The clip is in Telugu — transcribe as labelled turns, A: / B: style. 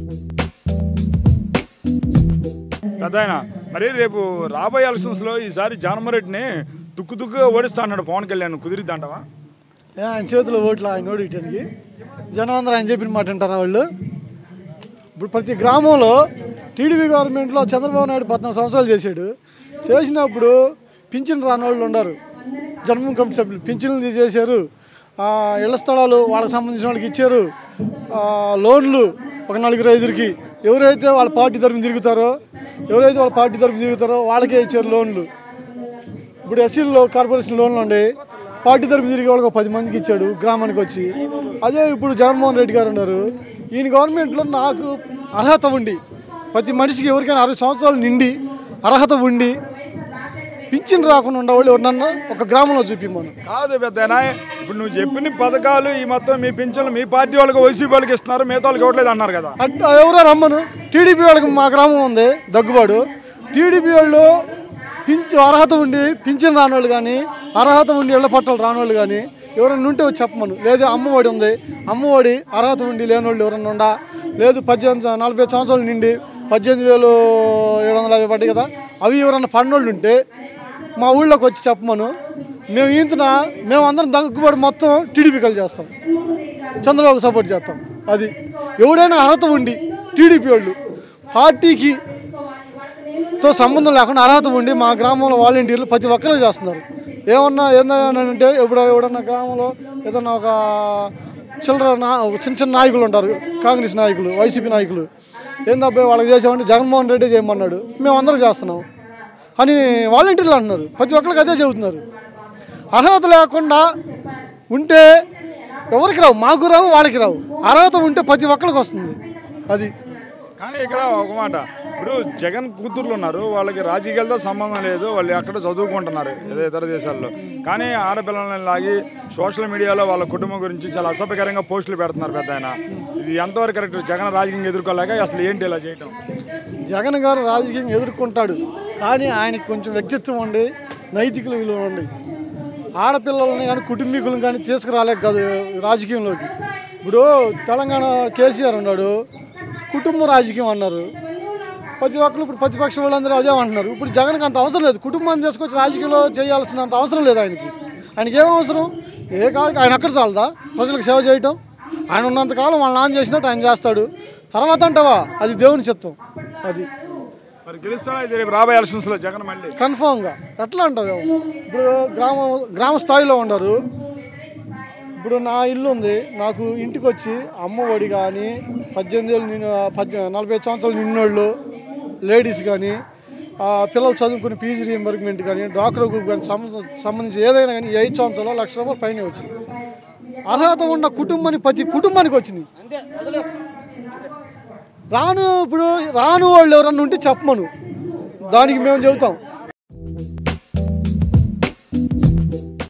A: పెద్దాయన మరి రేపు రాబోయే ఎలక్షన్స్లో ఈసారి జగన్మోహన్ రెడ్డిని తుక్కు తుక్కుగా ఓడిస్తా అన్నాడు పవన్ కళ్యాణ్ కుదిరిద్దంటవా
B: ఏ, ఆయన చేతిలో ఓట్లు ఆయన ఓడియటానికి జనం అందరూ ఆయన చెప్పిన మాట వింటారా వాళ్ళు ఇప్పుడు ప్రతి గ్రామంలో టీడీపీ గవర్నమెంట్లో చంద్రబాబు నాయుడు పద్నాలుగు సంవత్సరాలు చేశాడు చేసినప్పుడు పింఛన్ రాని వాళ్ళు ఉన్నారు జన్మం కమిటీ సభ్యులు పింఛన్లు తీసేశారు ఆ, ఇళ్ల స్థలాలు వాళ్ళకి సంబంధించిన వాళ్ళకి ఇచ్చారు ఆ, లోన్లు ఒక నలుగురు ఐదుగురికి ఎవరైతే వాళ్ళ పార్టీ తరఫున తిరుగుతారో ఎవరైతే వాళ్ళ పార్టీ తరఫున తిరుగుతారో వాళ్ళకే ఇచ్చారు లోన్లు ఇప్పుడు ఎస్సీలో కార్పొరేషన్ లోన్లు ఉండే పార్టీ తరఫు తిరిగి వాళ్ళకి ఒక పది మందికి ఇచ్చాడు గ్రామానికి వచ్చి అదే ఇప్పుడు జగన్మోహన్ రెడ్డి గారు ఉన్నారు ఈయన గవర్నమెంట్లో నాకు అర్హత ఉండి ప్రతి మనిషికి ఎవరికైనా అరవై సంవత్సరాలు నిండి అర్హత ఉండి పింఛన్ రాకుండా ఉండేవాళ్ళు ఎవరినన్నా ఒక గ్రామంలో చూపిమ్మను
A: కాదు పెద్దాయన ఇప్పుడు నువ్వు చెప్పిన పథకాలు ఈ మొత్తం మీ పింఛన్లు మీ పార్టీ వాళ్ళకి వైసీపీ వాళ్ళకి ఇస్తున్నారు మిగతా వాళ్ళకి ఇవ్వట్లేదు అన్నారు కదా
B: అట్ ఎవరో రమ్మను టీడీపీ వాళ్ళకి మా గ్రామం ఉంది దగ్గుబాడు టీడీపీ వాళ్ళు పింఛ అర్హత ఉండి పింఛన్ రానోళ్ళు కానీ అర్హత ఉండి ఇళ్ల పట్టాలు రానోళ్ళు కానీ ఎవరైనా ఉంటే వచ్చి చెప్పమను లేదు అమ్మఒడి ఉంది అమ్మఒడి అర్హత ఉండి లేనోళ్ళు ఎవరైనా ఉండా లేదు పద్దెనిమిది నలభై సంవత్సరాలు నిండి పద్దెనిమిది వేలు ఏడు వందల యాభై పడ్డాయి కదా అవి ఎవరన్నా పన్నోళ్ళు ఉంటే మా ఊళ్ళోకి వచ్చి చెప్పమను మేము ఈంతున మేము అందరం దగ్గుబాటు మొత్తం టీడీపీ కలిసి చేస్తాం చంద్రబాబు సపోర్ట్ చేస్తాం అది ఎవడైనా అర్హత ఉండి టీడీపీ వాళ్ళు పార్టీకి తో సంబంధం లేకుండా అర్హత ఉండి మా గ్రామంలో వాలంటీర్లు ప్రతి ఒక్కరు చేస్తున్నారు ఏమన్నా ఏదన్నా అంటే ఇప్పుడు ఎవడన్నా గ్రామంలో ఏదన్నా ఒక చిల్లర నా చిన్న చిన్న నాయకులు ఉంటారు కాంగ్రెస్ నాయకులు వైసీపీ నాయకులు ఏందబ్బా వాళ్ళకి చేసామంటే జగన్మోహన్ రెడ్డి చేయమన్నాడు మేము అందరూ చేస్తున్నాం అని వాలంటీర్లు అంటున్నారు ప్రతి ఒక్కరికి అదే చెబుతున్నారు అర్హత లేకుండా ఉంటే ఎవరికి రావు మాకు రావు వాళ్ళకి రావు అర్హత ఉంటే ప్రతి ఒక్కరికి వస్తుంది అది
A: కానీ ఇక్కడ ఒక మాట ఇప్పుడు జగన్ కూతుర్లు ఉన్నారు వాళ్ళకి రాజకీయాలతో సంబంధం లేదు వాళ్ళు ఎక్కడ చదువుకుంటున్నారు ఏదో ఇతర దేశాల్లో కానీ ఆడపిల్లల్ని లాగి సోషల్ మీడియాలో వాళ్ళ కుటుంబం గురించి చాలా అసభ్యకరంగా పోస్టులు పెడుతున్నారు పెద్ద ఆయన ఇది ఎంతవరకు కరెక్ట్ జగన్ రాజకీయం ఎదుర్కోలేక అసలు ఏంటి ఇలా చేయటం
B: జగన్ గారు రాజకీయం ఎదుర్కొంటాడు కానీ ఆయనకి కొంచెం వ్యక్తిత్వం ఉండి నైతిక విలువ ఉండి ఆడపిల్లల్ని కానీ కుటుంబీకులను కానీ తీసుకురాలేక కాదు రాజకీయంలోకి ఇప్పుడు తెలంగాణ కేసీఆర్ ఉన్నాడు కుటుంబ రాజకీయం అన్నారు ప్రతి ఒక్కరు ఇప్పుడు ప్రతిపక్ష వాళ్ళందరూ అదే అంటున్నారు ఇప్పుడు జగన్కి అంత అవసరం లేదు కుటుంబాన్ని తీసుకొచ్చి రాజకీయంలో చేయాల్సినంత అవసరం లేదు ఆయనకి ఆయనకి ఏం అవసరం ఏ కాడికి ఆయన అక్కడ చాలదా ప్రజలకు సేవ చేయటం ఆయన ఉన్నంతకాలం వాళ్ళ నాన్న చేసినట్టు ఆయన చేస్తాడు తర్వాత అంటావా అది దేవుని చిత్తం అది
A: మరి గెలుస్తాడా ఇది రేపు రాబోయే ఎలక్షన్స్లో జగన్ మళ్ళీ
B: కన్ఫామ్గా ఎట్లా అంటావు ఇప్పుడు గ్రామ గ్రామ స్థాయిలో ఉండరు ఇప్పుడు నా ఇల్లు ఉంది నాకు ఇంటికి వచ్చి అమ్మ ఒడి కానీ పద్దెనిమిది ఏళ్ళు నేను పద్దె నలభై సంవత్సరాలు నిన్నోళ్ళు లేడీస్ కానీ ఆ, పిల్లలు చదువుకునే ఫీజు రీఎంబర్స్మెంట్ కానీ డాక్టర్ గ్రూప్ కానీ సంబంధ సంబంధించి ఏదైనా కానీ ఈ ఐదు సంవత్సరాలు లక్ష రూపాయలు పైన వచ్చింది అర్హత ఉన్న కుటుంబానికి ప్రతి కుటుంబానికి వచ్చింది రాను ఇప్పుడు రాను వాళ్ళు ఎవరన్నా ఉంటే చెప్పమను దానికి మేము చెబుతాం